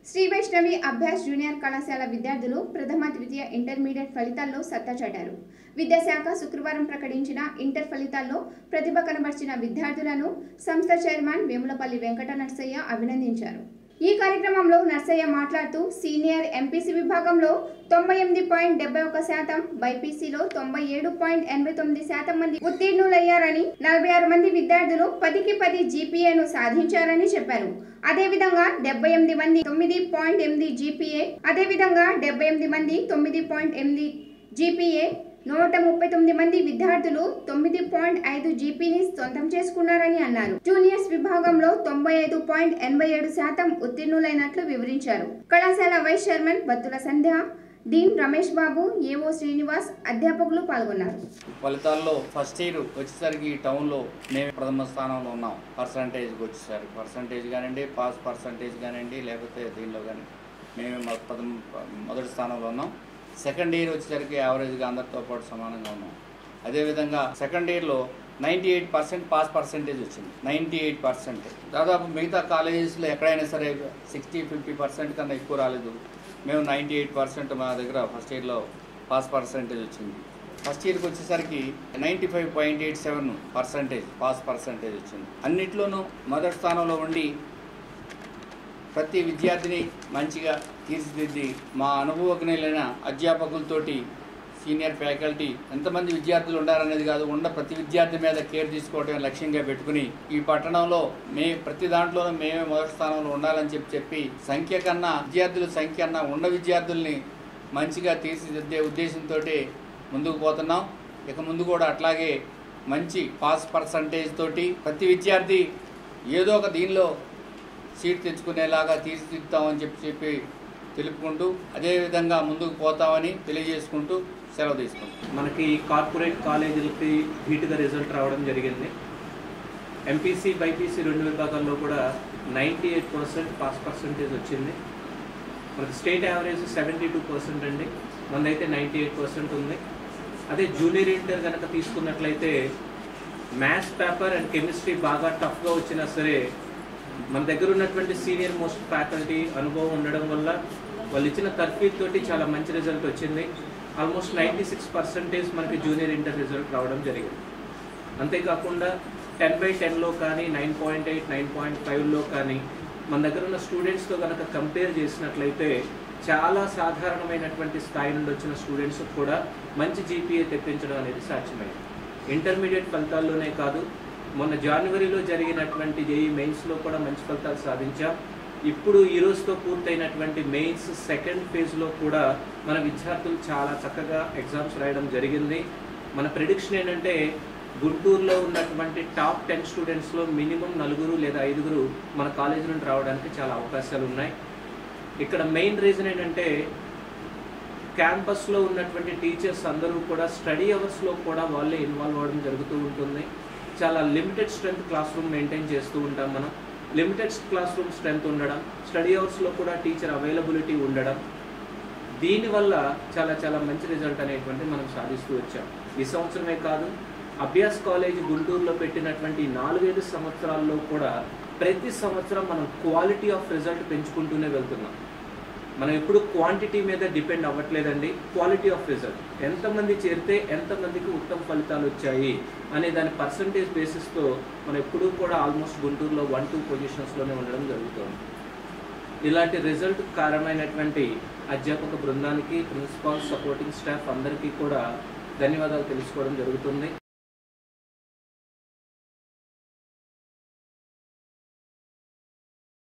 Shri Vaishnavi Abhyas junior కళాశాల విద్యార్థులు ప్రథమ ద్వితీయ ఇంటర్మీడియట్ ఫలితాల్లో సత్తా చాటారు విద్యాశాఖ శుక్రవారం ప్రకటించిన ఇంటర్ ఫలితాల్లో ప్రతిభ కనబర్చిన విద్యార్థులను సంస్థ చైర్మన్ వేములపల్లి వెంకట నర్సయ్య అభినందించారు ఈ కార్యక్రమంలో నర్సయ్య మాట్లాడుతూ సీనియర్ ఎంపీసీ విభాగంలో తొంభై ఎనిమిది పాయింట్ డెబ్బై ఒక శాతం బైపీసీలో తొంభై ఏడు పాయింట్ ఎనభై తొమ్మిది శాతం మంది ఉత్తీర్ణులయ్యారని నలభై ఆరు మంది విద్యార్థులు పదికి పది జీపీఏను సాధించారని చెప్పారు అదేవిధంగా డెబ్బై ఎనిమిది మంది తొమ్మిది పాయింట్ ఎనిమిది జీపీఏ అదేవిధంగా డెబ్బై ఎనిమిది మంది తొమ్మిది పాయింట్ ఎనిమిది జీపీఏ నూట ముప్పై తొమ్మిది మంది విద్యార్థులు తొమ్మిది పాయింట్ ఐదు జీపీని సొంతం చేసుకున్నారని అన్నారు జూనియర్స్ విభాగంలో తొంభై ఐదు పాయింట్ ఎనభై ఏడు శాతం ఉత్తీర్ణులైనట్లు వివరించారు కళాశాల vice chairman Battula Sandhya dean Ramesh Babu AO Srinivas అధ్యాపకులు పాల్గొన్నారు ఫలితాల్లో ఫస్ట్ ఇయర్ వచ్చేసరికి టౌన్లో మేము ప్రథమ స్థానంలో ఉన్నాం పర్సంటేజ్కి వచ్చేసరికి పర్సంటేజ్ కానివ్వండి పాస్ పర్సంటేజ్ కానివ్వండి లేకపోతే దీనిలో కానీ మేము మొ- ప్రథమ మొదటి స్థానంలో ఉన్నాం సెకండ్ ఇయర్ వచ్చేసరికి యావరేజ్గా అందరితో పాటు సమానంగా ఉన్నాం అదేవిధంగా సెకండ్ ఇయర్లో ninety eight percent pass percentage వచ్చింది నైంటీ ఎయిట్ పర్సెంట్ దాదాపు మిగతా కాలేజెస్లో ఎక్కడైనా సరే సిక్స్టీ ఫిఫ్టీ పర్సెంట్ కన్నా ఎక్కువ రాలేదు మేము నైంటీ ఎయిట్ పర్సెంట్ మా దగ్గర ఫస్ట్ ఇయర్లో పాస్ పర్సెంటేజ్ వచ్చింది ఫస్ట్ ఇయర్కి వచ్చేసరికి ninety five point eight seven percentage pass percentage వచ్చింది అన్నిట్లోనూ మొదటి స్థానంలో ఉండి ప్రతి విద్యార్థిని మంచిగా తీర్చిదిద్ది మా అనుభవజ్ఞులైన అధ్యాపకులతోటి సీనియర్ ఫ్యాకల్టీ ఎంతమంది విద్యార్థులు ఉండాలనేది కాదు ఉన్న ప్రతి విద్యార్థి మీద కేర్ తీసుకోవడం లక్ష్యంగా పెట్టుకుని ఈ పట్టణంలో మే ప్రతి దాంట్లోనూ మేమే మొదటి స్థానంలో ఉండాలని చెప్పి చెప్పి సంఖ్య కన్నా విద్యార్థుల సంఖ్య కన్నా ఉన్న విద్యార్థుల్ని మంచిగా తీర్చిదిద్దే ఉద్దేశంతో ముందుకు పోతున్నాం ఇక ముందు కూడా అట్లాగే మంచి పాస్ పర్సంటేజ్ తోటి ప్రతి విద్యార్థి ఏదో ఒక దీనిలో సీట్ తెచ్చుకునేలాగా తీర్చిదిద్దామని చెప్పి చెప్పి తెలుపుకుంటూ అదేవిధంగా ముందుకు పోతామని తెలియజేసుకుంటూ సెలవు తీసుకుంటాం మనకి కార్పొరేట్ కాలేజీలకి ధీటుగా రిజల్ట్ రావడం జరిగింది ఎంపీసీ బైపీసీ రెండు విభాగాల్లో కూడా ninety eight percent pass percentage వచ్చింది మనకి state average seventy two percent అండి మనదైతే నైంటీ ఎయిట్ పర్సెంట్ ఉంది అదే జూనియర్ ఇంటర్ కనుక తీసుకున్నట్లయితే మ్యాథ్స్ పేపర్ అండ్ కెమిస్ట్రీ బాగా టఫ్గా వచ్చినా సరే మన దగ్గర ఉన్నటువంటి సీనియర్ మోస్ట్ ఫ్యాకల్టీ అనుభవం ఉండడం వల్ల వాళ్ళు ఇచ్చిన తర్ఫీద్ తోటి చాలా మంచి రిజల్ట్ వచ్చింది ఆల్మోస్ట్ నైంటీ సిక్స్ పర్సెంటేజ్ మనకి జూనియర్ ఇంటర్ రిజల్ట్ రావడం జరిగింది అంతేకాకుండా టెన్ బై టెన్లో కానీ nine point eight nine point ఫైవ్లో కానీ మన దగ్గర ఉన్న స్టూడెంట్స్తో కనుక కంపేర్ చేసినట్లయితే చాలా సాధారణమైనటువంటి స్థాయి నుండి వచ్చిన స్టూడెంట్స్ కూడా మంచి జీపీఏ తెప్పించడం అనేది సాధ్యమైంది ఇంటర్మీడియట్ ఫలితాల్లోనే కాదు మొన్న జనవరిలో జరిగినటువంటి జేఈ మెయిన్స్లో కూడా మంచి ఫలితాలు సాధించాం ఇప్పుడు ఈ రోజుతో పూర్తయినటువంటి మెయిన్స్ సెకండ్ ఫేజ్లో కూడా మన విద్యార్థులు చాలా చక్కగా ఎగ్జామ్స్ రాయడం జరిగింది మన ప్రిడిక్షన్ ఏంటంటే గుంటూరులో ఉన్నటువంటి టాప్ టెన్ స్టూడెంట్స్లో మినిమం నలుగురు లేదా ఐదుగురు మన కాలేజీ నుండి రావడానికి చాలా అవకాశాలు ఉన్నాయి ఇక్కడ మెయిన్ రీజన్ ఏంటంటే క్యాంపస్లో ఉన్నటువంటి టీచర్స్ అందరూ కూడా స్టడీ అవర్స్లో కూడా వాళ్ళే ఇన్వాల్వ్ అవ్వడం జరుగుతూ ఉంటుంది చాలా limited strength class room maintain చేస్తూ ఉంటాం మనం లిమిటెడ్ క్లాస్ రూమ్ స్ట్రెంత్ ఉండడం స్టడీ అవర్స్లో కూడా టీచర్ అవైలబిలిటీ ఉండడం దీనివల్ల చాలా చాలా మంచి రిజల్ట్ అనేటువంటి మనం సాధిస్తూ వచ్చాం ఈ సంవత్సరమే కాదు అభ్యాస్ కాలేజ్ గుంటూరులో పెట్టినటువంటి ఈ నాలుగైదు సంవత్సరాల్లో కూడా ప్రతి సంవత్సరం మనం క్వాలిటీ ఆఫ్ రిజల్ట్ పెంచుకుంటూనే వెళ్తున్నాం మనం ఎప్పుడు క్వాంటిటీ మీద డిపెండ్ అవ్వట్లేదండి క్వాలిటీ ఆఫ్ రిజల్ట్ ఎంతమంది చేరితే ఎంతమందికి ఉత్తమ ఫలితాలు వచ్చాయి అనే దాని పర్సంటేజ్ బేసిస్తో మనం ఎప్పుడూ కూడా ఆల్మోస్ట్ గుంటూరులో వన్ టూ పొజిషన్స్లోనే ఉండడం జరుగుతుంది ఇలాంటి రిజల్ట్ కారణమైనటువంటి అధ్యాపక బృందానికి ప్రిన్సిపాల్ సపోర్టింగ్ స్టాఫ్ అందరికీ కూడా ధన్యవాదాలు తెలుసుకోవడం జరుగుతుంది